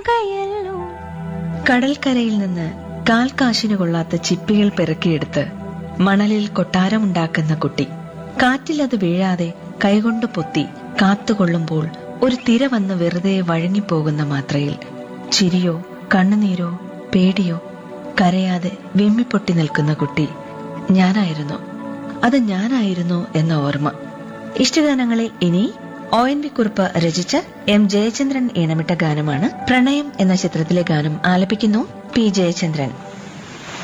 ഗംഗയല്ലോ കടൽക്കരയിൽ നിന്ന് കാൽ കാശിന് കൊള്ളാത്ത ചിപ്പികൾ പെറുക്കിയെടുത്ത് മണലിൽ കൊട്ടാരമുണ്ടാക്കുന്ന കുട്ടി കാറ്റിൽ അത് വീഴാതെ കൈകൊണ്ട് പൊത്തി കാത്തുകൊള്ളുമ്പോൾ ഒരു തിര വന്ന് വെറുതെ വഴങ്ങിപ്പോകുന്ന മാത്രയിൽ ചിരിയോ കണ്ണുനീരോ പേടിയോ കരയാതെ വിമ്മിപ്പൊട്ടി നിൽക്കുന്ന കുട്ടി ഞാനായിരുന്നു അത് ഞാനായിരുന്നു എന്ന ഓർമ്മ ഇഷ്ടഗാനങ്ങളിൽ ഇനി ഒ എൻ വി കുറിപ്പ് രചിച്ച എം ജയചന്ദ്രൻ ഈണമിട്ട ഗാനമാണ് പ്രണയം എന്ന ചിത്രത്തിലെ ഗാനം ആലപിക്കുന്നു പി ജയചന്ദ്രൻ